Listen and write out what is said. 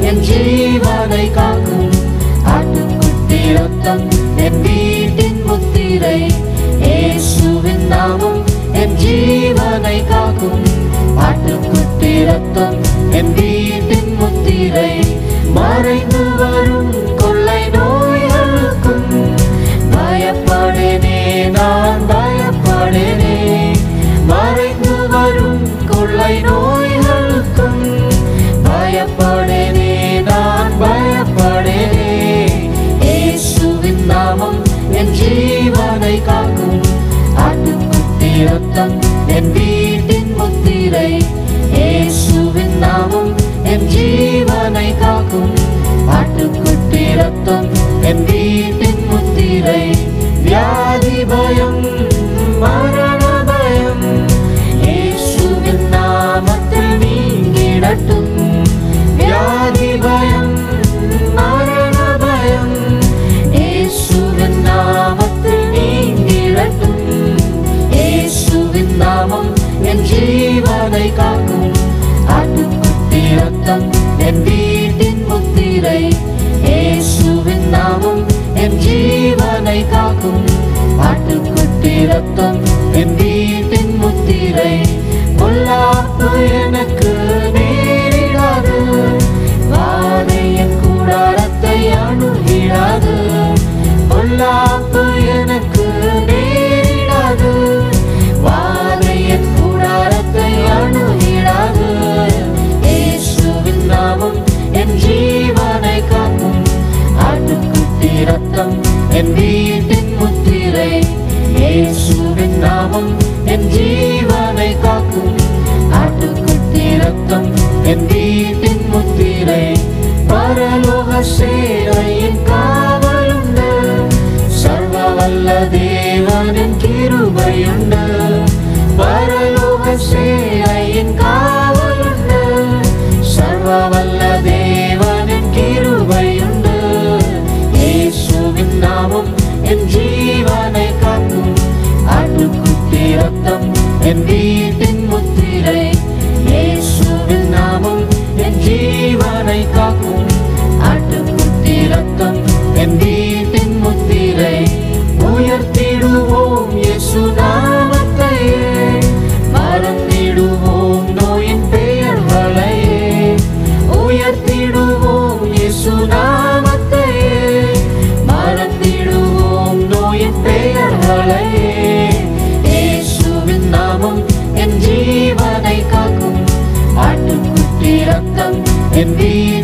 என் ஜீவனை காக்கும் ஆட்டுக்குட்டி ரத்தம் என் வீட்டின் முத்திரை இயேசுவின் நாமம் என் ஜீவனை காக்கும் ஆட்டுக்குட்டி ரத்தம் என் வீட்டின் முத்திரை மறைந்து வரும் கொள்ளை நோய்களுக்கும் பயப்படனே நான் பயப்படனே மறைந்து வரும் கொள்ளை நோய்களுக்கும் பயப்படனே நான் பயப்படனே இயேசுவின் நாமம் என் ஜீவனை காக்கும் ஆட்டுக்குட்டி ரத்தம் என் வீட்டின் முத்திரை இயேசுவின் நாமம் என் ஜீவனை காக்கும் ஆட்டுக்குட்டி ரத்தம் என் வீட்டின் முத்திரை வியாதி பயம் மரண பயம் இயேசுவின் நாமத்தில் நீங்கிடட்டும் வியாதி பயம் மரண பயம் இயேசுவின் நாமத்தில் நீங்கிடட்டும் இயேசுவின் நாமம் என் ஜீவனை காக்கும் ஆட்டுக்குட்டி ரத்தம் என் வீட்டின் முத்திரை இயேசுவின் நாமம் என் ஜீவனை காக்கும் ஆட்டுக்குட்டி ரத்தம் என் வீட்டின் முத்திரை பொல்லாப்பு எனக்கு நேரிடாது வாதை என் கூடாரத்தை அணுகிடாது பொல்லாப்பு எனக்கு நேரிடாது வாதை என் கூடாரத்தை அணுகிடாது இயேசுவின் நாமம் என் ஜீவனை காக்கும் ஆட்டுக்குட்டி ரத்தம் என் வீட்டின் முத்திரை இயேசுவின் நாமம் என் ஜீவனை காக்கும் ஆட்டுக்குட்டி ரத்தம் என் வீட்டின் முத்திரை பரலோக சேனையின் காவலுண்டு சர்வ வல்ல தேவனின் கிருபையுண்டு பரலோக சேனையின் காவலுண்டு சர்வ வல்ல தேவனின் கிருபையுண்டு இயேசுவின் நாமம் என் ஜீவனை காக்கும் ஆட்டுக்குட்டி ரத்தம் என் வீட்டின் முத்திரை இயேசுவின் நாமம் என் ஜீவனை காக்கும் ஆட்டுக்குட்டி ரத்தம் என் வீட்டின் முத்திரை உயர்த்திடுவோம் இயேசு நாமத்தையே மறந்திடுவோம் நோயின் பெயர்களையே உயர்த்திடுவோம் இயேசு நாமத்தையே மறந்திடுவோம் நோயின் பெயர்களையே இயேசுவின் நாமம் என் ஜீவனை காக்கும் ஆட்டுக்குட்டி ரத்தம் என் வீ